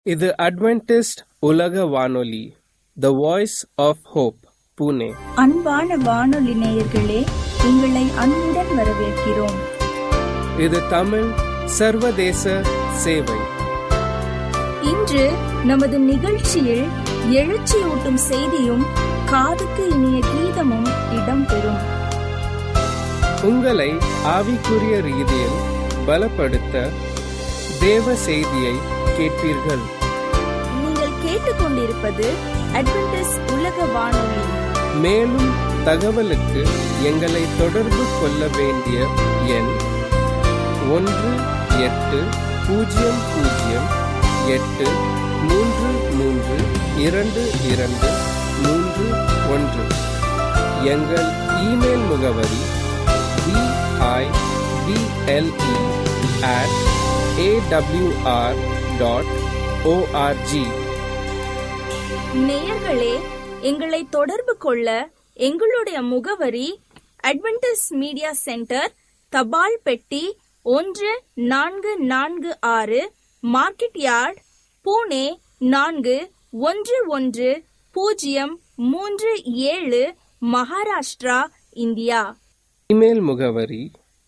இது அட்வென்டிஸ்ட் உலக வானொலி the voice of hope Pune அன்பான வானொலி நேயர்களே உங்களை அன்புடன் வரவேற்கிறோம் இது தமிழ் சர்வதேச சேவை இன்று நமது நிகழ்ச்சியில் எழுச்சியூட்டும் செய்தியும் காதுக்கு இனிய கீதமும் இடம்பெறும் உங்களை ஆவிக்குரிய ரீதியில் பலப்படுத்த தேவ செய்தியை கேட்பீர்கள் நீங்கள் கேட்டுக்கொண்டிருப்பது அட்வென்டிஸ் உலக வானொலி மேலும் தகவலுக்கு எங்களை தொடர்பு கொள்ள வேண்டிய எண் ஒன்று எட்டு பூஜ்ஜியம் பூஜ்ஜியம் எட்டு மூன்று மூன்று இரண்டு இரண்டு மூன்று ஒன்று எங்கள் இமெயில் முகவரி BIBLE at AWR dot ORG நேயர்களே எங்களை தொடர்பு கொள்ள எங்களுடைய முகவரி அட்வென்டிஸ் மீடியா சென்டர் தபால் பெட்டி ஒன்று நான்கு நான்கு ஆறு மார்க்கெட் யார்ட் பூனே நான்கு ஒன்று ஒன்று பூஜ்ஜியம் மூன்று ஏழு மகாராஷ்டிரா இந்தியா இமெயில் முகவரி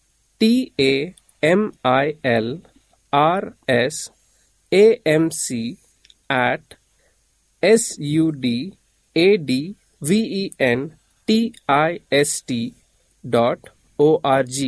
TAMIL RS AMC at SUD AT VEN TIST dot ORG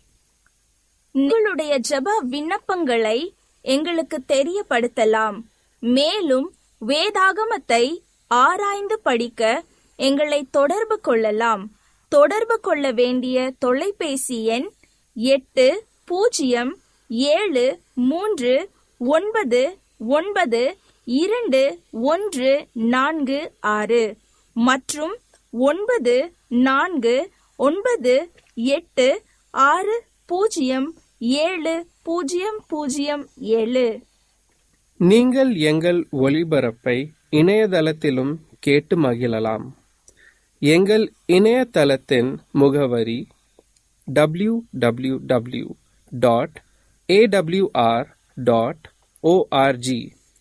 உங்களுடைய ஜெப விண்ணப்பங்களை எங்களுக்கு தெரியப்படுத்தலாம் மேலும் வேதாகமத்தை ஆராய்ந்து படிக்க எங்களை தொடர்பு கொள்ளலாம் தொடர்பு கொள்ள வேண்டிய தொலைபேசி எண் எட்டு பூஜ்ஜியம் ஏழு மூன்று ஒன்பது ஒன்பது இரண்டு ஒன்று நான்கு ஆறு மற்றும் ஒன்பது நான்கு ஒன்பது எட்டு ஆறு பூஜ்ஜியம் ஏழு பூஜ்ஜியம் பூஜ்ஜியம் ஏழு நீங்கள் எங்கள் ஒளிபரப்பை இணையதளத்திலும் கேட்டு மகிழலாம் எங்கள் இணையதளத்தின் முகவரி W W W dot AWR dot ORG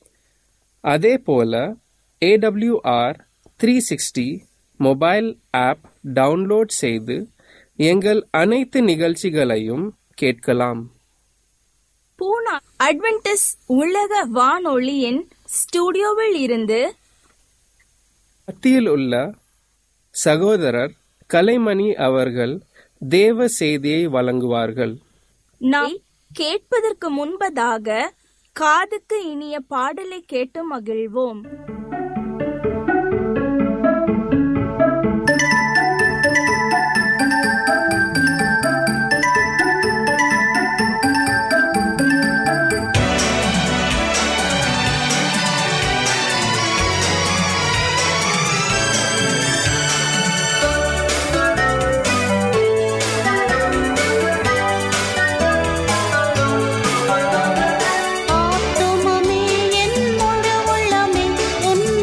அதே போல AWR three sixty mobile app download செய்து எங்கள் அனைத்து நிகழ்ச்சிகளையும் கேட்கலாம் பூனா அட்வென்டிஸ் உலக வானொலியின் ஸ்டுடியோவில் இருந்து மத்தியில் உள்ள சகோதரர் கலைமணி அவர்கள் தேவ செய்தியை வழங்குவார்கள் நாம் கேட்பதற்கு முன்பதாக காதுக்கு இனிய பாடலை கேட்டு மகிழ்வோம் ஆத்துமமே என் முழு உள்ளமே உன்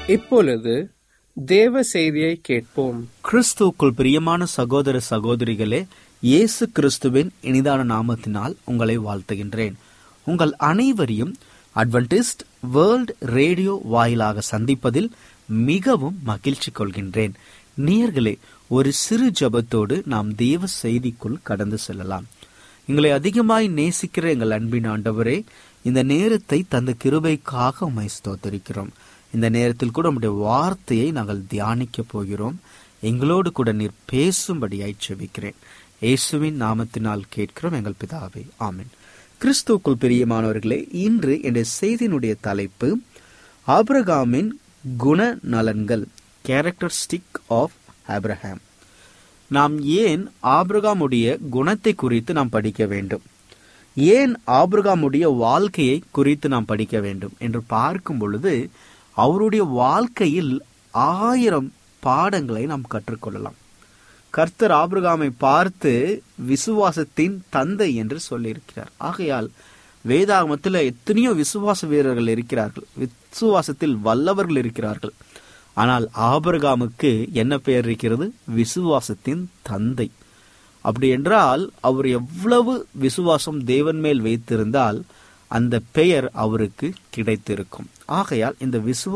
இப்பொழுது தேவ செய்தியை கேட்போம் கிறிஸ்துவுக்குள் பிரியமான சகோதர சகோதரிகளே இயேசு கிறிஸ்துவின் இனிதான நாமத்தினால் உங்களை வாழ்த்துகின்றேன் உங்கள் அனைவரையும் அட்வென்டிஸ்ட் வேர்ல்ட் ரேடியோ வாயிலாக சந்திப்பதில் மிகவும் மகிழ்ச்சி கொள்கின்றேன் நேயர்களே ஒரு சிறு ஜெபத்தோடு நாம் தேவ செய்திக்குள் கடந்து செல்லலாம் எங்களை அதிகமாய் நேசிக்கிற எங்கள் அன்பின் ஆண்டவரே இந்த நேரத்தை தந்த கிருபைக்காக உம்மை ஸ்தோத்தரிக்கிறோம் இந்த நேரத்தில் கூட உம்முடைய வார்த்தையை நாங்கள் தியானிக்க போகிறோம் எங்களோடு கூட நீர் பேசும்படியாய் செபிக்கிறேன் இயேசுவின் நாமத்தினால் கேட்கிறோம் எங்கள் பிதாவே ஆமென் கிறிஸ்துவுக்குள் பிரியமானவர்களே இன்று என்னுடைய செய்தியினுடைய தலைப்பு ஆபிரகாமின் குண நலன்கள் கேரக்டரிஸ்டிக் ஆஃப் ஆப்ரஹாம் நாம் ஏன் ஆபிரகாமுடைய குணத்தை குறித்து நாம் படிக்க வேண்டும் ஏன் ஆபிரகாமுடைய வாழ்க்கையை குறித்து நாம் படிக்க வேண்டும் என்று பார்க்கும் பொழுது அவருடைய வாழ்க்கையில் ஆயிரம் பாடங்களை நாம் கற்றுக்கொள்ளலாம் கர்த்தர் ஆபிரகாமை பார்த்து விசுவாசத்தின் தந்தை என்று சொல்லியிருக்கிறார் ஆகையால் வேதாகமத்தில் எத்தனையோ விசுவாச வீரர்கள் இருக்கிறார்கள் விசுவாசத்தில் வல்லவர்கள் இருக்கிறார்கள் ஆனால் ஆபிரகாமுக்கு என்ன பெயர் இருக்கிறது விசுவாசத்தின் தந்தை அப்படி என்றால் அவர் எவ்வளவு விசுவாசம் தேவன் மேல் வைத்திருந்தால் அந்த பெயர் அவருக்கு கிடைத்திருக்கும் ஆகையால் இந்த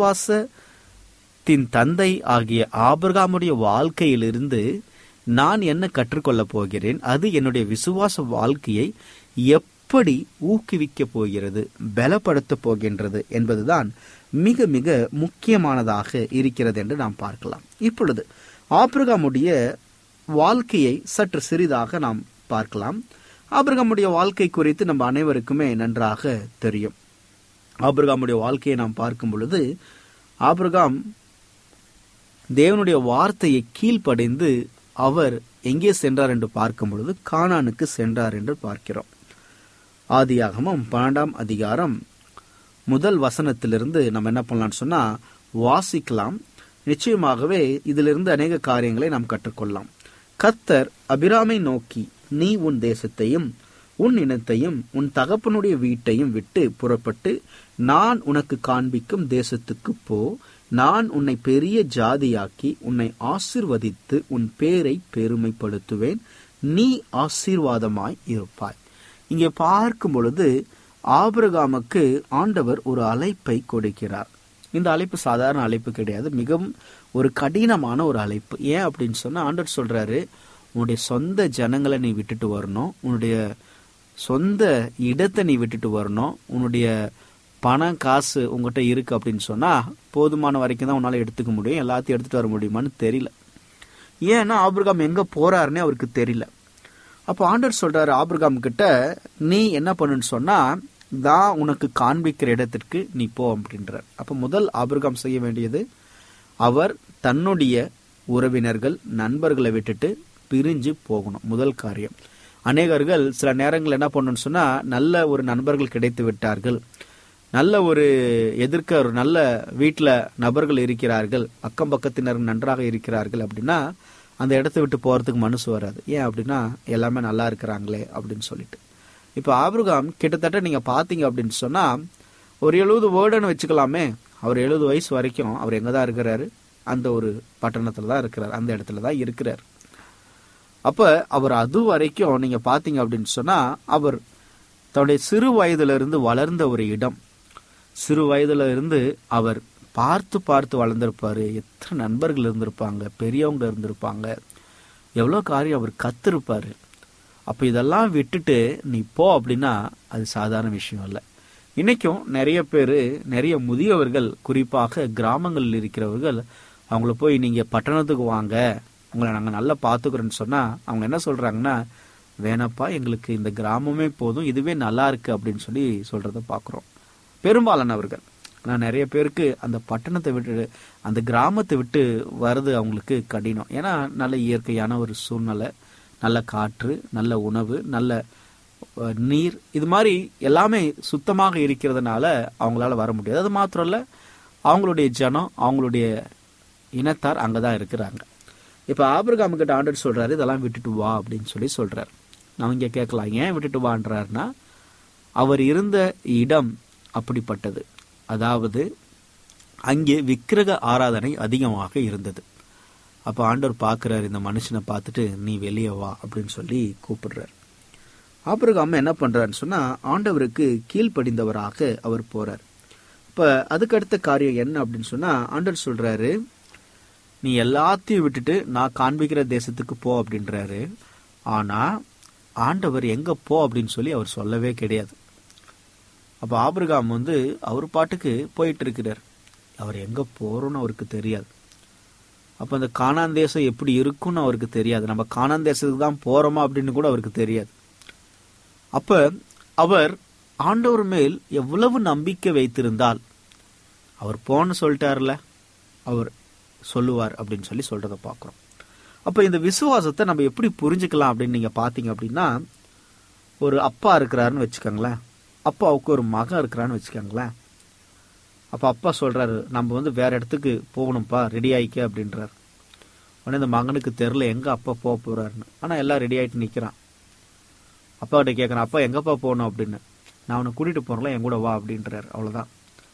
விசுவாசத்தின் தந்தை ஆகிய ஆபிரகாமுடைய வாழ்க்கையிலிருந்து நான் என்ன கற்றுக்கொள்ளப் போகிறேன் அது என்னுடைய விசுவாச வாழ்க்கையை எப்படி ஊக்குவிக்கப் போகிறது பலப்படுத்தப் போகின்றது என்பதுதான் மிக மிக முக்கியமானதாக இருக்கிறது என்று நாம் பார்க்கலாம் இப்பொழுது ஆபிரகாமுடைய வாழ்க்கையை சற்று சிறிதாக நாம் பார்க்கலாம் ஆபிரகாமுடைய வாழ்க்கை குறித்து நம்ம அனைவருக்குமே நன்றாக தெரியும் ஆபிரகாமுடைய வாழ்க்கையை நாம் பார்க்கும் பொழுது ஆபிரகாம் தேவனுடைய வார்த்தையை கீழ்ப்படைந்து அவர் எங்கே சென்றார் என்று பார்க்கும் பொழுது கானானுக்கு சென்றார் என்று பார்க்கிறோம் ஆதியாகமம் பன்னெண்டாம் அதிகாரம் முதல் வசனத்திலிருந்து நம்ம என்ன பண்ணலாம்னு சொன்னா வாசிக்கலாம் நிச்சயமாகவே இதிலிருந்து அநேக காரியங்களை நாம் கற்றுக்கொள்ளலாம் கத்தர் அபிராமை நோக்கி நீ உன் தேசத்தையும் உன் இனத்தையும் உன் தகப்பனுடைய வீட்டையும் விட்டு புறப்பட்டு நான் உனக்கு காண்பிக்கும் தேசத்துக்கு போ நான் உன்னை பெரிய ஜாதியாக்கி உன்னை ஆசிர்வதித்து உன் பேரை பெருமைப்படுத்துவேன் நீ ஆசீர்வாதமாய் இருப்பாய் இங்கே பார்க்கும் பொழுது ஆபிரகாமுக்கு ஆண்டவர் ஒரு அழைப்பை கொடுக்கிறார் இந்த அழைப்பு சாதாரண அழைப்பு கிடையாது மிகவும் ஒரு கடினமான ஒரு அழைப்பு ஏன் அப்படின்னு சொன்னா ஆண்டவர் சொல்றாரு உன்னுடைய சொந்த ஜனங்களை நீ விட்டுட்டு வரணும் உன்னுடைய சொந்த இடத்தை நீ விட்டுட்டு வரணும் உன்னுடைய பணம் காசு உங்ககிட்ட இருக்கு அப்படின்னு சொன்னா போதுமான வரைக்கும் தான் உன்னால எடுத்துக்க முடியும் எல்லாத்தையும் எடுத்துட்டு வர முடியுமான்னு தெரியல ஏன்னா ஆபிரகாம் எங்க போறாருன்னே அவருக்கு தெரியல அப்போ ஆண்டவர் சொல்றாரு ஆபிரகாம் கிட்ட நீ என்ன பண்ணுன்னு சொன்னா தான் உனக்கு காண்பிக்கிற இடத்திற்கு நீ போ அப்படின்றார் அப்ப முதல் ஆபிரகாம் செய்ய வேண்டியது அவர் தன்னுடைய உறவினர்கள் நண்பர்களை விட்டுட்டு பிரிஞ்சு போகணும் முதல் காரியம் அநேகர்கள் சில நேரங்கள் என்ன பண்ணணும்னு சொன்னா நல்ல ஒரு நண்பர்கள் கிடைத்து விட்டார்கள் நல்ல ஒரு எதிர்க்க ஒரு நல்ல வீட்டில் நபர்கள் இருக்கிறார்கள் அக்கம் பக்கத்தினர் நன்றாக இருக்கிறார்கள் அப்படின்னா அந்த இடத்த விட்டு போறதுக்கு மனசு வராது ஏன் அப்படின்னா எல்லாமே நல்லா இருக்கிறாங்களே அப்படின்னு சொல்லிட்டு இப்போ ஆபிரகாம் கிட்டத்தட்ட நீங்க பாத்தீங்க அப்படின்னு சொன்னா ஒரு எழுபது வேர்டுன்னு வச்சுக்கலாமே அவர் எழுபது வயசு வரைக்கும் அவர் எங்க தான் இருக்கிறாரு அந்த ஒரு பட்டணத்துல தான் இருக்கிறார் அந்த இடத்துல தான் இருக்கிறார் அப்ப அவர் அது வரைக்கும் நீங்க பாத்தீங்க அப்படின்னு சொன்னா அவர் தன்னுடைய சிறு வயதுல இருந்து வளர்ந்த ஒரு இடம் சிறு வயதுல இருந்து அவர் பார்த்து பார்த்து வளர்ந்திருப்பாரு எத்தனை நண்பர்கள் இருந்திருப்பாங்க பெரியவங்க இருந்திருப்பாங்க எவ்வளோ காரியம் அவர் கத்திருப்பாரு அப்ப இதெல்லாம் விட்டுட்டு நீ போ அப்படின்னா அது சாதாரண விஷயம் இல்லை இன்னைக்கும் நிறைய பேர் நிறைய முதியவர்கள் குறிப்பாக கிராமங்களில் இருக்கிறவர்கள் அவங்கள போய் நீங்க பட்டணத்துக்கு வாங்க உங்களை நாங்க நல்லா பாத்துக்கிறோன்னு சொன்னா அவங்க என்ன சொல்றாங்கன்னா வேணப்பா எங்களுக்கு இந்த கிராமமே போதும் இதுவே நல்லா இருக்கு அப்படின்னு சொல்லி சொல்றத பாக்குறோம் பெரும்பாலானவர்கள் நான் நிறைய பேருக்கு அந்த பட்டணத்தை விட்டு அந்த கிராமத்தை விட்டு வர்றது அவங்களுக்கு கடினம் ஏன்னா நல்ல இயற்கையான ஒரு சூழ்நிலை நல்ல காற்று நல்ல உணவு நல்ல அஹ், நீர் இது மாதிரி எல்லாமே சுத்தமாக இருக்கிறதுனால அவங்களால வர முடியாது அது மாத்திரம் இல்ல அவங்களுடைய ஜனம் அவங்களுடைய இனத்தார் அங்கதான் இருக்கிறாங்க இப்ப ஆபிரகாம் கிட்ட ஆண்டர் சொல்றாரு இதெல்லாம் விட்டுட்டு வா அப்படின்னு சொல்லி சொல்றாரு நான் இங்க கேட்கலாம் ஏன் விட்டுட்டு வான்றாருன்னா அவர் இருந்த இடம் அப்படிப்பட்டது அதாவது அங்கே விக்கிரக ஆராதனை அதிகமாக இருந்தது அப்ப ஆண்டவர் பார்க்கிறார் இந்த மனுஷனை பார்த்துட்டு நீ வெளியே வா அப்படின்னு சொல்லி கூப்பிடுறார் ஆபிரகாம் என்ன பண்றாருன்னு சொன்னா ஆண்டவருக்கு கீழ்ப்படிந்தவராக அவர் போறார் இப்ப அதுக்கடுத்த காரியம் என்ன அப்படின்னு சொன்னா ஆண்டவர் சொல்றாரு நீ எல்லாத்தையும் விட்டுட்டு நான் காண்பிக்கிற தேசத்துக்கு போ அப்படின்றாரு ஆனா ஆண்டவர் எங்க போ அப்படின்னு சொல்லி அவர் சொல்லவே கிடையாது அப்ப ஆபிரகாம் வந்து அவர் பாட்டுக்கு போயிட்டு இருக்கிறார் அவர் எங்க போறோம்னு அவருக்கு தெரியாது அப்ப அந்த காணான் தேசம் எப்படி இருக்கும்னு அவருக்கு தெரியாது நம்ம காணான் தேசத்துக்கு தான் போறோமா அப்படின்னு கூட அவருக்கு தெரியாது அப்ப அவர் ஆண்டவர் மேல் எவ்வளவு நம்பிக்கை வைத்திருந்தால் அவர் போன்னு சொல்லிட்டார்ல அவர் சொல்லுவார் அப்படின்னு சொல்லி சொல்றத பார்க்குறோம் அப்ப இந்த விசுவாசத்தை நம்ம எப்படி புரிஞ்சுக்கலாம் அப்படின்னு நீங்க பாத்தீங்க அப்படின்னா ஒரு அப்பா இருக்கிறாருன்னு வச்சுக்கோங்களேன் அப்பாவுக்கு ஒரு மகன் இருக்கிறான்னு வச்சுக்கோங்களேன் அப்ப அப்பா சொல்றாரு நம்ம வந்து வேற இடத்துக்கு போகணும்ப்பா ரெடி ஆயிக்க அப்படின்றாரு உடனே இந்த மகனுக்கு தெரில எங்க அப்பா போக போறாருன்னு ஆனா எல்லாம் ரெடி ஆயிட்டு நிக்கிறான் அப்பா கிட்ட கேட்கறான் அப்பா எங்கப்பா போகணும் அப்படின்னு நான் அவனை கூட்டிட்டு போறல என் கூட வா அப்படின்றாரு அவ்வளவுதான்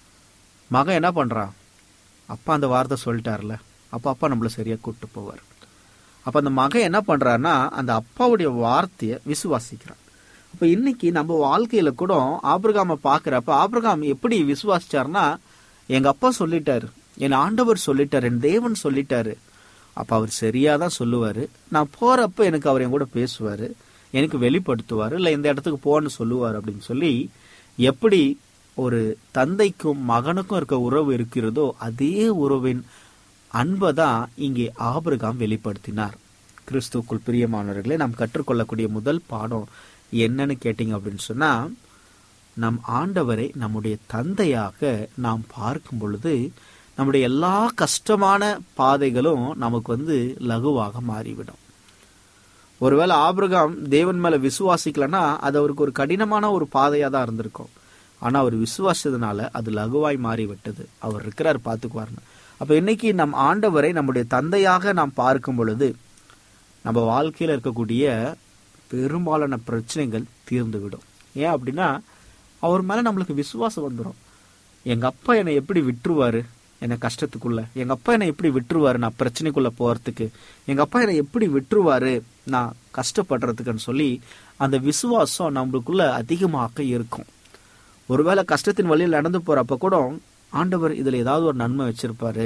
மகன் என்ன பண்றான் அப்பா அந்த வார்த்தை சொல்லிட்டார்ல அப்ப அப்பா நம்மள சரியா கூப்பிட்டு போவார் அப்ப அந்த மகன் என்ன பண்றாருன்னா அந்த அப்பாவுடைய வார்த்தையை விசுவாசிக்கிறான் அப்ப இன்னைக்கு நம்ம வாழ்க்கையில கூட ஆபிரகாம பாக்குறப்ப ஆபிரகாம் எப்படி விசுவாசிச்சாருன்னா எங்க அப்பா சொல்லிட்டாரு என் ஆண்டவர் சொல்லிட்டாரு என் தேவன் சொல்லிட்டாரு அப்ப அவர் சரியா தான் சொல்லுவாரு நான் போறப்ப எனக்கு அவர் என் கூட பேசுவாரு எனக்கு வெளிப்படுத்துவாரு இல்ல இந்த இடத்துக்கு போன்னு சொல்லுவார் அப்படின்னு சொல்லி எப்படி ஒரு தந்தைக்கும் மகனுக்கும் இருக்க உறவு இருக்கிறதோ அதே உறவின் அன்பை தான் இங்கே ஆபிரகாம் வெளிப்படுத்தினார் கிறிஸ்துக்குள் பிரியமானவர்களே நாம் கற்றுக்கொள்ளக்கூடிய முதல் பாடம் என்னன்னு கேட்டீங்க அப்படின்னு சொன்னா நம் ஆண்டவரை நம்முடைய தந்தையாக நாம் பார்க்கும் பொழுது நம்முடைய எல்லா கஷ்டமான பாதைகளும் நமக்கு வந்து லகுவாக மாறிவிடும் ஒருவேளை ஆபிரகாம் தேவன் மேல விசுவாசிக்கலன்னா அது அவருக்கு ஒரு கடினமான ஒரு பாதையா தான் இருந்திருக்கும் ஆனா அவர் விசுவாசத்தினால அது லகுவாய் மாறிவிட்டது அவர் இருக்கிறார் பார்த்துக்குவார்னு அப்ப இன்னைக்கு நம் ஆண்டவரை நம்முடைய தந்தையாக நாம் பார்க்கும் பொழுது நம்ம வாழ்க்கையில இருக்கக்கூடிய பெரும்பாலான பிரச்சனைகள் தீர்ந்து விடும் ஏன் அப்படின்னா அவர் மேல நம்மளுக்கு விசுவாசம் வந்துடும் எங்க அப்பா என்னை எப்படி விட்டுருவாரு என்னை கஷ்டத்துக்குள்ள எங்க அப்பா என்னை எப்படி விட்டுருவாரு நான் பிரச்சனைக்குள்ள போறதுக்கு எங்க அப்பா என்னை எப்படி விட்டுருவாரு நான் கஷ்டப்படுறதுக்குன்னு சொல்லி அந்த விசுவாசம் நம்மளுக்குள்ள அதிகமாக இருக்கும் ஒருவேளை கஷ்டத்தின் வழியில் நடந்து போறப்ப கூட ஆண்டவர் இதுல ஏதாவது ஒரு நன்மை வச்சிருப்பாரு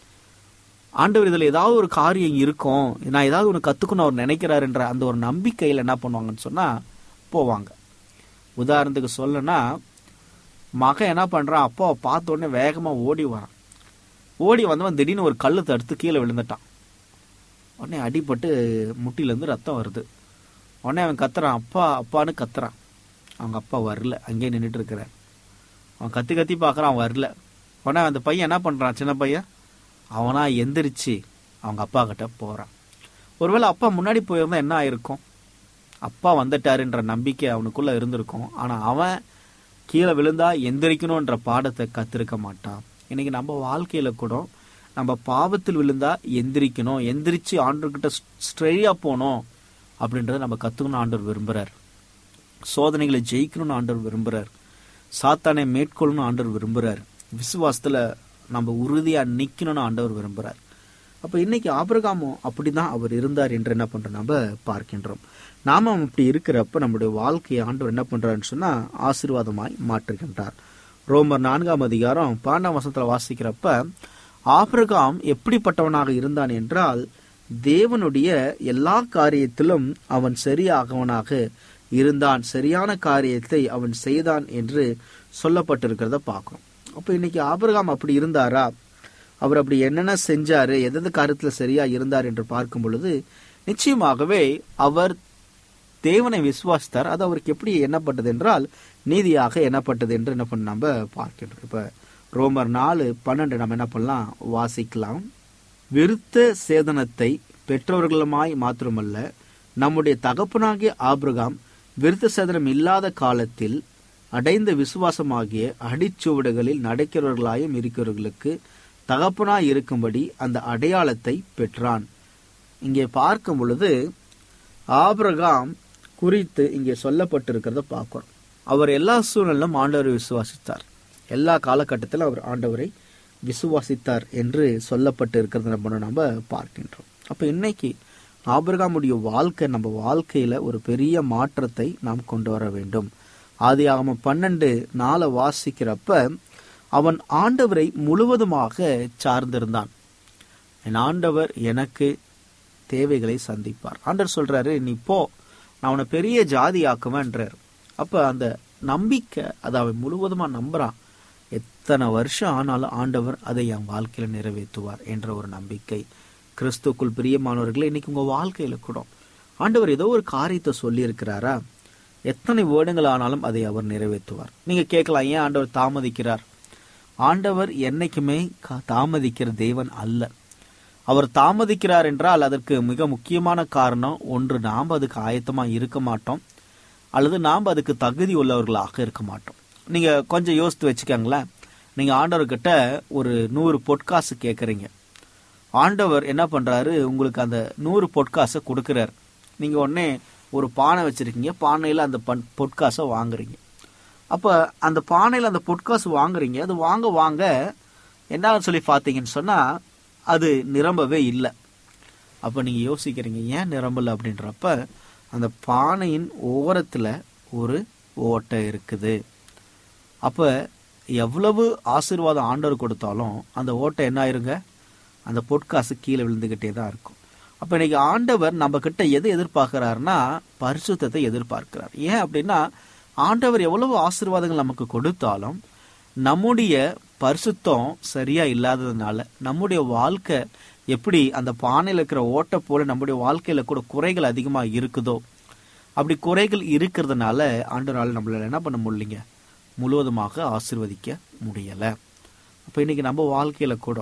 ஆண்டவர் இதுல ஏதாவது ஒரு காரியம் இருக்கும் நான் ஏதாவது ஒன்று கத்துக்கணும் அவர் நினைக்கிறாருன்ற அந்த ஒரு நம்பிக்கையில் என்ன பண்ணுவாங்கன்னு சொன்னா போவாங்க உதாரணத்துக்கு சொல்லனா மகன் என்ன பண்றான் அப்பாவை பார்த்த உடனே வேகமா ஓடி வரான் ஓடி வந்தவன் திடீர்னு ஒரு கல்லு தடுத்து கீழே விழுந்துட்டான் உடனே அடிபட்டு முட்டிலேருந்து ரத்தம் வருது உடனே அவன் கத்துறான் அப்பா அப்பான்னு கத்துறான் அவங்க அப்பா வரல அங்கேயே நின்றுட்டு இருக்கிறார் அவன் கத்தி கத்தி பார்க்கறான் அவன் வரல உடனே அந்த பையன் என்ன பண்றான் சின்ன பையன் அவனா எந்திரிச்சு அவங்க அப்பா கிட்ட போறான் ஒருவேளை அப்பா முன்னாடி போயிருந்தா என்ன ஆயிருக்கும் அப்பா வந்துட்டாருன்ற நம்பிக்கை அவனுக்குள்ள இருந்திருக்கும் ஆனா அவன் கீழே விழுந்தா எந்திரிக்கணும்ன்ற பாடத்தை கத்திருக்க மாட்டான் இன்னைக்கு நம்ம வாழ்க்கையில கூட நம்ம பாவத்தில் விழுந்தா எந்திரிக்கணும் எந்திரிச்சு ஆண்டவர்கிட்ட ஸ்ட்ரெயியா போகணும் அப்படின்றத நம்ம கத்துக்கணும் ஆண்டவர் விரும்புறார் சோதனைகளை ஜெயிக்கணும்னு ஆண்டவர் விரும்புறார் சாத்தானை மேற்கொள்ளணும்னு ஆண்டவர் விரும்புறார் விசுவாசத்துல நம்ம உறுதியா நிக்கணும்னு ஆண்டவர் விரும்புறார் அப்ப இன்னைக்கு ஆபிரகாமும் அப்படிதான் அவர் இருந்தார் என்று என்ன பண்றோம் நம்ம பார்க்கின்றோம் நாம அப்படி இருக்கிறப்ப நம்முடைய வாழ்க்கையை ஆண்டவர் என்ன பண்றாருன்னு சொன்னா ஆசீர்வாதமாய் மாற்றுகின்றார் ரோமர் நான்காம் அதிகாரம் பாண்டாம் வசனத்துல வாசிக்கிறப்ப ஆபிரகாம் எப்படிப்பட்டவனாக இருந்தான் என்றால் தேவனுடைய எல்லா காரியத்திலும் அவன் சரியாகவனாக இருந்தான் சரியான காரியத்தை அவன் செய்தான் என்று சொல்லப்பட்டிருக்கிறத பார்க்கிறோம் அப்ப இன்னைக்கு ஆபிரகாம் அப்படி இருந்தாரா அவர் அப்படி என்னென்ன செஞ்சாரு எந்தெந்த காரியத்துல சரியா இருந்தார் என்று பார்க்கும் பொழுது நிச்சயமாகவே அவர் தேவனை விசுவாசித்தார் அது அவருக்கு எப்படி எண்ணப்பட்டது என்றால் நீதியாக எண்ணப்பட்டது என்று என்ன பண்ண நம்ம பார்க்கின்றோம் இப்ப ரோமர் நாலு பன்னெண்டு நம்ம என்ன பண்ணலாம் வாசிக்கலாம் விருத்த சேதனத்தை பெற்றவர்களுமாய் மாத்திரமல்ல நம்முடைய தகப்பனாகிய ஆபிரகாம் விருத்த சேதனம் இல்லாத காலத்தில் அடைந்த விசுவாசமாகிய அடிச்சுவடுகளில் நடக்கிறவர்களாயும் இருக்கிறவர்களுக்கு தகப்பனாய் இருக்கும்படி அந்த அடையாளத்தை பெற்றான் இங்கே பார்க்கும் பொழுது ஆபிரகாம் குறித்து இங்கே சொல்லப்பட்டிருக்கிறத பார்க்கிறோம் அவர் எல்லா சூழ்நிலும் ஆண்டவரை விசுவாசித்தார் எல்லா காலகட்டத்திலும் அவர் ஆண்டவரை விசுவாசித்தார் என்று சொல்லப்பட்டு இருக்கிறத நம்ம நம்ம பார்க்கின்றோம் அப்ப இன்னைக்கு ஆபிரகாமுடைய வாழ்க்கை நம்ம வாழ்க்கையில ஒரு பெரிய மாற்றத்தை நாம் கொண்டு வர வேண்டும் ஆதி ஆகம பன்னெண்டு நாளை வாசிக்கிறப்ப அவன் ஆண்டவரை முழுவதுமாக சார்ந்திருந்தான் என் ஆண்டவர் எனக்கு தேவைகளை சந்திப்பார் ஆண்டவர் சொல்றாரு நீ போ நான் உன்னை பெரிய ஜாதி ஆக்குவேன்றார் அப்ப அந்த நம்பிக்கை அதை அவன் முழுவதுமா நம்புறான் எத்தனை வருஷம் ஆனாலும் ஆண்டவர் அதை என் வாழ்க்கையில நிறைவேற்றுவார் என்ற ஒரு நம்பிக்கை கிறிஸ்துக்குள் பிரியமானவர்களே இன்னைக்கு உங்க வாழ்க்கையில கூட ஆண்டவர் ஏதோ ஒரு காரியத்தை சொல்லி இருக்கிறாரா எத்தனை வேர்டுகள் ஆனாலும் அதை அவர் நிறைவேற்றுவார் நீங்க கேட்கலாம் ஏன் ஆண்டவர் தாமதிக்கிறார் ஆண்டவர் என்னைக்குமே கா- தாமதிக்கிற தேவன் அல்ல அவர் தாமதிக்கிறார் என்றால் அதற்கு மிக முக்கியமான காரணம் ஒன்று நாம் அதுக்கு ஆயத்தமா இருக்க மாட்டோம் அல்லது நாம் அதுக்கு தகுதி உள்ளவர்களாக இருக்க மாட்டோம் நீங்க கொஞ்சம் யோசித்து வச்சுக்கோங்களேன் நீங்க ஆண்டவர்கிட்ட ஒரு நூறு பொட்காசு கேட்குறீங்க ஆண்டவர் என்ன பண்றாரு உங்களுக்கு அந்த நூறு பொட்காசை கொடுக்குறாரு நீங்க உடனே ஒரு பானை வச்சிருக்கீங்க பானையில அந்த பன் பொட்காசை வாங்குறீங்க அப்ப அந்த பானையில அந்த பொட்காசு வாங்குறீங்க அது வாங்க வாங்க என்ன சொல்லி பார்த்தீங்கன்னு சொன்னா அது நிரம்பவே இல்லை அப்ப நீங்க யோசிக்கிறீங்க ஏன் நிரம்பல அப்படின்றப்ப அந்த பானையின் ஓரத்துல ஒரு ஓட்டை இருக்குது அப்ப எவ்வளவு ஆசீர்வாதம் ஆண்டவர் கொடுத்தாலும் அந்த ஓட்டை என்ன ஆயிருங்க அந்த பொற்காசு கீழே விழுந்துகிட்டே தான் இருக்கும் அப்ப இன்னைக்கு ஆண்டவர் நம்ம கிட்ட எது எதிர்பார்க்கிறாருன்னா பரிசுத்தத்தை எதிர்பார்க்கிறார் ஏன் அப்படின்னா ஆண்டவர் எவ்வளவு ஆசீர்வாதங்கள் நமக்கு கொடுத்தாலும் நம்முடைய பரிசுத்தம் சரியா இல்லாததுனால நம்முடைய வாழ்க்கை எப்படி அந்த பானையில் இருக்கிற ஓட்டை போல நம்முடைய வாழ்க்கையில கூட குறைகள் அதிகமா இருக்குதோ அப்படி குறைகள் இருக்கிறதுனால ஆண்டவரால் நம்மளால என்ன பண்ண முடியலைங்க முழுவதுமாக ஆசீர்வதிக்க முடியல அப்ப இன்னைக்கு நம்ம வாழ்க்கையில கூட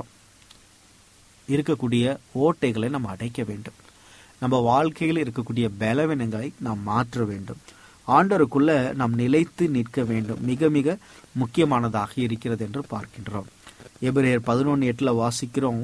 இருக்கக்கூடிய ஓட்டைகளை நம்ம அடைக்க வேண்டும் நம்ம வாழ்க்கையில் இருக்கக்கூடிய பலவீனங்களை நாம் மாற்ற வேண்டும் ஆண்டவருக்குள்ள நாம் நிலைத்து நிற்க வேண்டும் மிக மிக முக்கியமானதாக இருக்கிறது என்று பார்க்கின்றோம் எபிரேயர் பதினொன்று எட்டுல வாசிக்கிறோம்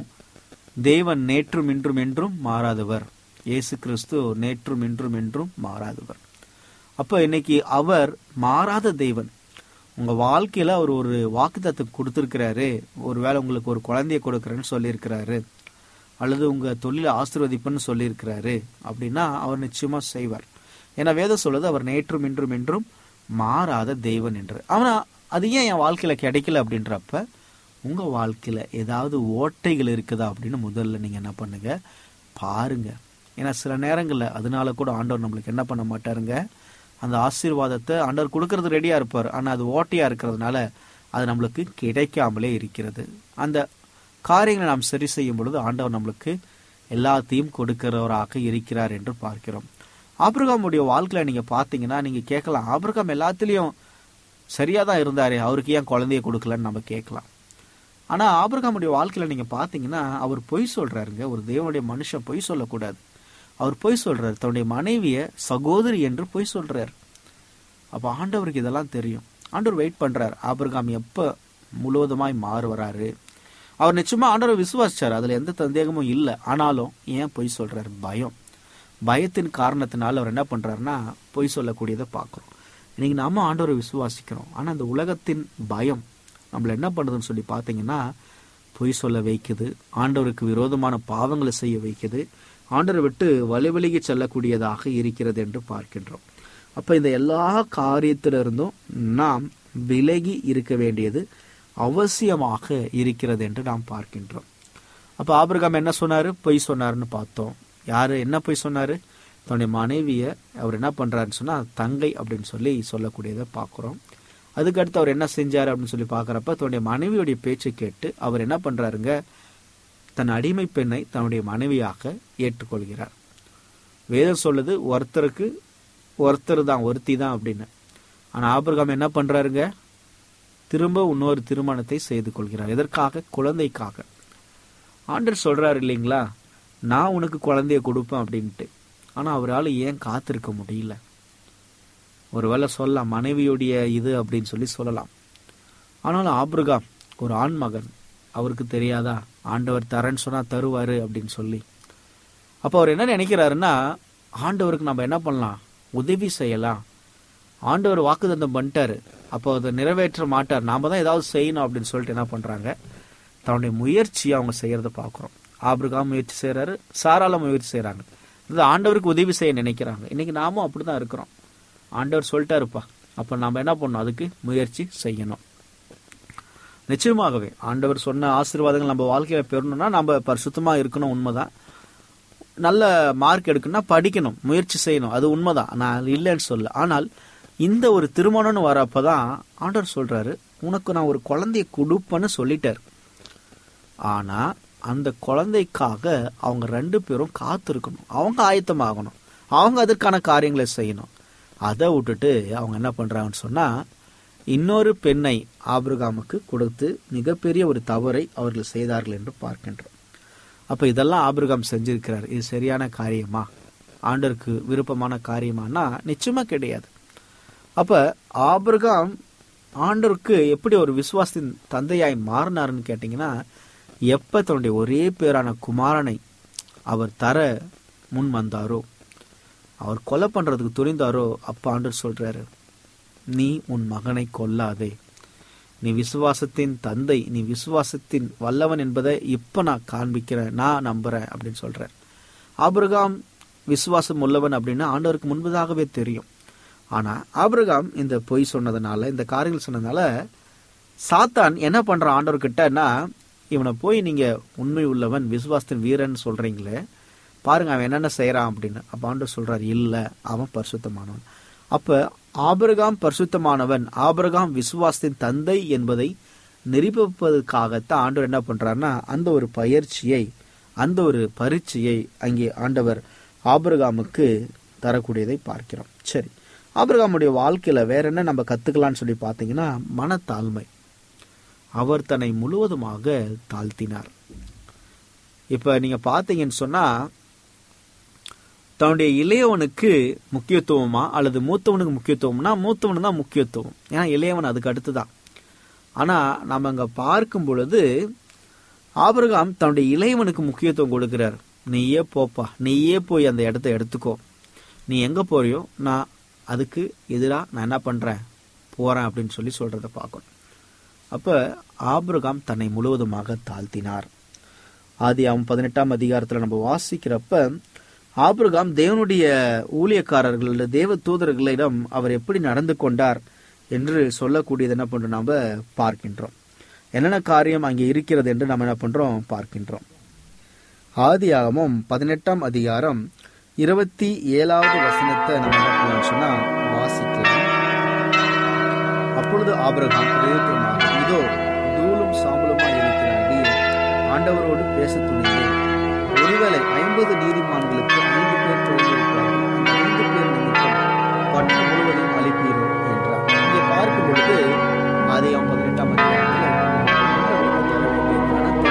தேவன் நேற்றும் இன்றும் என்றும் மாறாதவர் இயேசு கிறிஸ்து நேற்றும் இன்றும் என்றும் மாறாதவர் அப்ப இன்னைக்கு அவர் மாறாத தேவன் உங்க வாழ்க்கையில அவர் ஒரு வாக்குத்தத்தம் கொடுத்திருக்கிறாரு ஒருவேளை உங்களுக்கு ஒரு குழந்தைய கொடுக்கறேன்னு சொல்லியிருக்கிறாரு அல்லது உங்க தொழிலை ஆசீர்வதிப்புன்னு சொல்லியிருக்கிறாரு அப்படின்னா அவர் நிச்சயமா செய்வார் ஏன்னா வேதம் சொல்லுது அவர் நேற்றும் இன்றும் என்றும் மாறாத தெய்வன் என்று ஆனா அது ஏன் என் வாழ்க்கையில கிடைக்கல அப்படின்றப்ப உங்க வாழ்க்கையில ஏதாவது ஓட்டைகள் இருக்குதா அப்படின்னு முதல்ல நீங்க என்ன பண்ணுங்க பாருங்க ஏன்னா சில நேரங்கள்ல அதனால கூட ஆண்டவர் நம்மளுக்கு என்ன பண்ண மாட்டாருங்க அந்த ஆசீர்வாதத்தை ஆண்டவர் கொடுக்கறது ரெடியா இருப்பார் ஆனா அது ஓட்டையா இருக்கிறதுனால அது நம்மளுக்கு கிடைக்காமலே இருக்கிறது அந்த காரியங்களை நாம் சரி செய்யும் பொழுது ஆண்டவர் நம்மளுக்கு எல்லாத்தையும் கொடுக்கிறவராக இருக்கிறார் என்று பார்க்கிறோம் ஆபிரகாமுடைய வாழ்க்கையில நீங்க பாத்தீங்கன்னா நீங்க கேட்கலாம் ஆபிரகாம் எல்லாத்துலயும் சரியா தான் இருந்தாரு அவருக்கு ஏன் குழந்தைய கொடுக்கலன்னு நம்ம கேட்கலாம் ஆனா ஆபிரகாமுடைய வாழ்க்கையில நீங்க பாத்தீங்கன்னா அவர் பொய் சொல்றாருங்க ஒரு தேவனுடைய மனுஷன் பொய் சொல்லக்கூடாது அவர் பொய் சொல்றாரு தன்னுடைய மனைவிய சகோதரி என்று பொய் சொல்றாரு அப்ப ஆண்டவருக்கு இதெல்லாம் தெரியும் ஆண்டவர் வெயிட் பண்றாரு ஆபிரகாம் எப்ப முழுவதுமாய் மாறுவராரு அவர் நிச்சயமா ஆண்டவரை விசுவாசிச்சார் அதுல எந்த சந்தேகமும் இல்லை ஆனாலும் ஏன் பொய் சொல்றாரு பயம் பயத்தின் காரணத்தினால அவர் என்ன பண்றாருன்னா பொய் சொல்லக்கூடியதை பார்க்கிறோம் இன்னைக்கு நாம ஆண்டவரை விசுவாசிக்கிறோம் ஆனா அந்த உலகத்தின் பயம் நம்மள என்ன பண்ணுதுன்னு சொல்லி பார்த்தீங்கன்னா பொய் சொல்ல வைக்குது ஆண்டவருக்கு விரோதமான பாவங்களை செய்ய வைக்குது ஆண்டவரை விட்டு வழி விலகி செல்லக்கூடியதாக இருக்கிறது என்று பார்க்கின்றோம் அப்ப இந்த எல்லா காரியத்திலிருந்தும் நாம் விலகி இருக்க வேண்டியது அவசியமாக இருக்கிறது என்று நாம் பார்க்கின்றோம் அப்ப ஆபிரகாம் என்ன சொன்னாரு பொய் சொன்னாருன்னு பார்த்தோம் யாரு என்ன பொய் சொன்னாரு தன்னுடைய மனைவிய அவர் என்ன பண்றாருன்னு சொன்னா தங்கை அப்படின்னு சொல்லி சொல்லக்கூடியதை பார்க்கிறோம் அதுக்கடுத்து அவர் என்ன செஞ்சாரு அப்படின்னு சொல்லி பார்க்கறப்ப தன்னுடைய மனைவியுடைய பேச்சை கேட்டு அவர் என்ன பண்றாருங்க தன் அடிமை பெண்ணை தன்னுடைய மனைவியாக ஏற்றுக்கொள்கிறார் வேதம் சொல்லுது ஒருத்தருக்கு ஒருத்தர் தான் ஒருத்தி தான் அப்படின்னு ஆனா ஆபிரகாம் என்ன பண்றாருங்க திரும்ப இன்னொரு திருமணத்தை செய்து கொள்கிறார் எதற்காக குழந்தைக்காக ஆண்டர் சொல்றாரு இல்லைங்களா நான் உனக்கு குழந்தைய கொடுப்பேன் அப்படின்ட்டு ஆனா அவரால் ஏன் காத்திருக்க முடியல ஒருவேளை சொல்லலாம் மனைவியுடைய இது அப்படின்னு சொல்லி சொல்லலாம் ஆனாலும் ஆபிரகாம் ஒரு ஆண் மகன் அவருக்கு தெரியாதா ஆண்டவர் தரேன்னு சொன்னா தருவாரு அப்படின்னு சொல்லி அப்போ அவர் என்ன நினைக்கிறாருன்னா ஆண்டவருக்கு நம்ம என்ன பண்ணலாம் உதவி செய்யலாம் ஆண்டவர் வாக்குத்தத்தம் பண்ணிட்டாரு அப்போ அதை நிறைவேற்ற மாட்டார் நாம தான் ஏதாவது செய்யணும் அப்படின்னு சொல்லிட்டு என்ன பண்றாங்க தன்னுடைய முயற்சியை அவங்க செய்யறத பார்க்குறோம் ஆபிரகாம் முயற்சி செய்றாரு சாரால முயற்சி செய்றாங்க இது ஆண்டவருக்கு உதவி செய்ய நினைக்கிறாங்க இன்னைக்கு நாமும் அப்படிதான் இருக்கிறோம் ஆண்டவர் சொல்லிட்டாருப்பா அப்ப நாம என்ன பண்ணணும் அதுக்கு முயற்சி செய்யணும் நிச்சயமாகவே ஆண்டவர் சொன்ன ஆசீர்வாதங்கள் நம்ம வாழ்க்கையில பெறணும்னா நம்ம பரிசுத்தமா இருக்கணும் உண்மைதான் நல்ல மார்க் எடுக்கணும்னா படிக்கணும் முயற்சி செய்யணும் அது உண்மைதான் நான் இல்லைன்னு சொல்ல ஆனால் இந்த ஒரு திருமணம்னு வரப்பதான் ஆண்டவர் சொல்றாரு உனக்கு நான் ஒரு குழந்தைய கொடுப்பேன்னு சொல்லிட்டார் ஆனா அந்த குழந்தைக்காக அவங்க ரெண்டு பேரும் காத்திருக்கணும் அவங்க ஆயத்தமாகணும் அவங்க அதற்கான காரியங்களை செய்யணும் அதை விட்டுட்டு அவங்க என்ன பண்றாங்கன்னு சொன்னா இன்னொரு பெண்ணை ஆபிரகாமுக்கு கொடுத்து மிகப்பெரிய ஒரு தவறை அவர்கள் செய்தார்கள் என்று பார்க்கின்றோம் அப்ப இதெல்லாம் ஆபிரகாம் செஞ்சிருக்கிறார் இது சரியான காரியமா ஆண்டருக்கு விருப்பமான காரியமானா நிச்சயமா கிடையாது அப்ப ஆபிரகாம் ஆண்டருக்கு எப்படி ஒரு விசுவாசத்தின் தந்தையாய் மாறினாருன்னு கேட்டீங்கன்னா எப்ப தன்னுடைய ஒரே பேரான குமாரனை அவர் தர முன் வந்தாரோ அவர் கொலை பண்றதுக்கு துணிந்தாரோ அப்ப ஆண்டவர் சொல்றாரு நீ உன் மகனை கொல்லாதே நீ விசுவாசத்தின் தந்தை நீ விசுவாசத்தின் வல்லவன் என்பதை இப்ப நான் காண்பிக்கிறேன் நான் நம்புறேன் அப்படின்னு சொல்றார் ஆபிரகாம் விசுவாசம் உள்ளவன் அப்படின்னு ஆண்டவருக்கு முன்பதாகவே தெரியும் ஆனா ஆபிரகாம் இந்த பொய் சொன்னதுனால இந்த காரியங்கள் சொன்னதுனால சாத்தான் என்ன பண்றான் ஆண்டவர்கிட்டன்னா இவனை போய் நீங்க உண்மை உள்ளவன் விசுவாசத்தின் வீரன் சொல்றீங்களே பாருங்க அவன் என்னென்ன செய்யறான் அப்படின்னு அப்ப ஆண்டவர் சொல்றாரு இல்ல அவன் பரிசுத்தமானவன் அப்ப ஆபிரகாம் பரிசுத்தமானவன் ஆபிரகாம் விசுவாசத்தின் தந்தை என்பதை நிரூபிப்பதற்காகத்தான் ஆண்டவர் என்ன பண்றாருன்னா அந்த ஒரு பயிற்சியை அந்த ஒரு பரீட்சையை அங்கே ஆண்டவர் ஆபிரகாமுக்கு தரக்கூடியதை பார்க்கிறோம் சரி ஆபிரகாமுடைய வாழ்க்கையில வேற என்ன நம்ம கத்துக்கலாம்னு சொல்லி பார்த்தீங்கன்னா மனத்தாழ்மை அவர் தன்னை முழுவதுமாக தாழ்த்தினார் இப்ப நீங்க பாத்தீங்கன்னு சொன்னா தன்னுடைய இளையவனுக்கு முக்கியத்துவமா அல்லது மூத்தவனுக்கு முக்கியத்துவம்னா மூத்தவனு தான் முக்கியத்துவம் ஏன்னா இளையவன் அதுக்கு அடுத்துதான் ஆனா நம்ம அங்க பார்க்கும் பொழுது ஆபிரகாம் தன்னுடைய இளையவனுக்கு முக்கியத்துவம் கொடுக்கிறார் நீயே போப்பா நீயே போய் அந்த இடத்த எடுத்துக்கோ நீ எங்க போறியோ நான் அதுக்கு எதிராக நான் என்ன பண்றேன் போறேன் அப்படின்னு சொல்லி சொல்றத பார்க்கணும் அப்ப ஆபிரகாம் தன்னை முழுவதுமாக தாழ்த்தினார் ஆதி அவன் பதினெட்டாம் அதிகாரத்துல நம்ம வாசிக்கிறப்ப ஆபிரகாம் தேவனுடைய ஊழியக்காரர்கள் அல்லது தேவ தூதர்களிடம் அவர் எப்படி நடந்து கொண்டார் என்று சொல்லக்கூடியது என்ன பண்றோம் நாம பார்க்கின்றோம் என்னென்ன காரியம் அங்கே இருக்கிறது என்று நம்ம என்ன பண்றோம் பார்க்கின்றோம் ஆதியாகமும் பதினெட்டாம் அதிகாரம் இருபத்தி ஏழாவது வசனத்தை நம்ம என்ன பண்ணலாம் சொன்னா வாசிக்கலாம் அப்பொழுது ஆபிரகாம் பிரயோஜனமாக இதோ தூளும் சாம்பலுமா இருக்கிற அடியே ஆண்டவரோடு பேச துணிந்தேன் ஒருவேளை ஐம்பது நீதிமான்களுக்கு ஐந்து பேர் பிறந்திருப்பார்கள் அந்த ஐந்து பேர் நிமித்தம் பட்டணம் முழுவதையும் அழிப்பீரோ என்றார் இங்கே பார்க்கும் பொழுது ஆதியாகம் பதினெட்டாம் அதிகாரத்தில் ஆண்டவருக்கு தர வேண்டிய கனத்தை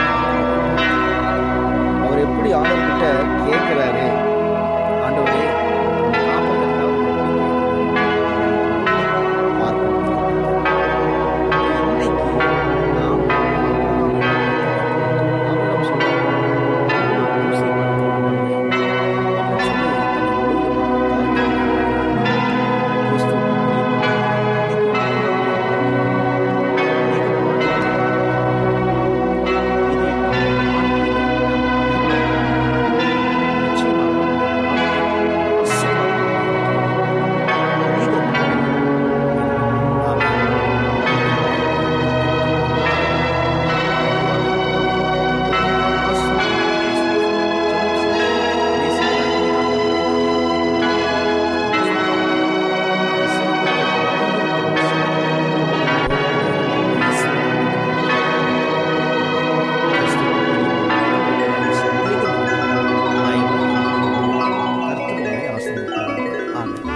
அவர் எப்படி ஆண்டவர்கிட்ட கேட்கிறாரு ஆண்டவரே உம்மை காப்பதற்காக எப்படி கேட்கிறாரு? பார்க்க முடியும். இன்னைக்கு நாம் ஆபிரகாம் சொல்றாரு, "உம் சீக்கிரம் அப்படின்னு சொல்லி தன்னை முழுவதுமாக தாழ்த்தி கிறிஸ்துவுக்கு கர்த்தருடைய ஆசீர்வாதம். ஆமென்.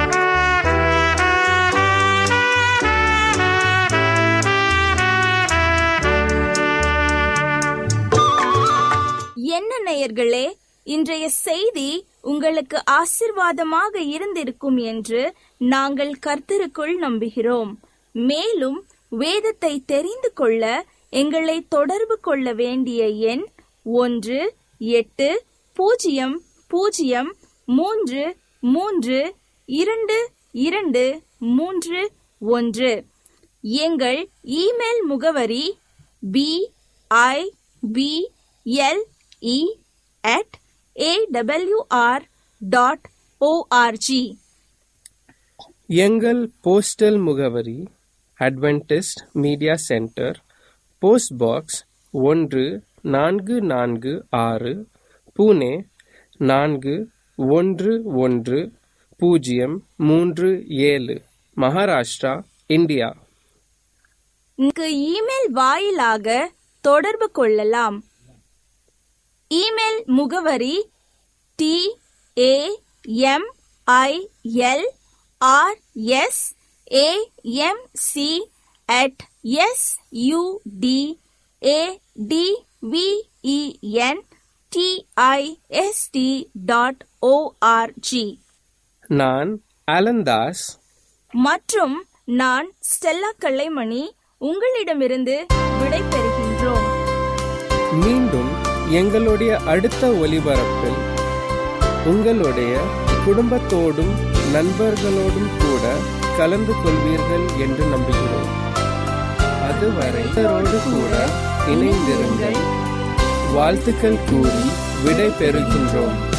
என்ன நேயர்களே இன்றைய செய்தி உங்களுக்கு ஆசிர்வாதமாக இருந்திருக்கும் என்று நாங்கள் கர்த்தருக்குள் நம்புகிறோம் மேலும் வேதத்தை தெரிந்து கொள்ள எங்களை தொடர்பு கொள்ள வேண்டிய எண் ஒன்று எட்டு பூஜ்ஜியம் பூஜ்ஜியம் மூன்று மூன்று இரண்டு இரண்டு மூன்று ஒன்று எங்கள் இமெயில் முகவரி B I B L E at AWR dot ORG எங்கள் போஸ்டல் முகவரி Adventist media centre post box ஒன்று நான்கு நான்கு ஆறு புனே நான்கு ஒன்று ஒன்று பூஜ்ஜியம் மூன்று ஏழு மகாராஷ்டிரா இந்தியா இங்கு இமெயில் வாயிலாக தொடர்பு கொள்ளலாம் இமெயில் முகவரி T A M I L R S A M C at S U D A T V E N T I S T dot ORG நான் அலந்தாஸ் மற்றும் நான் ஸ்டெல்லா கல்லைமணி உங்களிடமிருந்து விடை பெறுகின்றோம் மீண்டும் எங்களுடைய அடுத்த ஒலிபரப்பில் உங்களுடைய குடும்பத்தோடும் நண்பர்களோடும் கூட கலந்து கொள்வீர்கள் என்று நம்புகிறோம் அதுவரை இவரோடு கூட இணைந்திருங்கள் வாழ்த்துக்கள் கூறி விடை பெறுகின்றோம்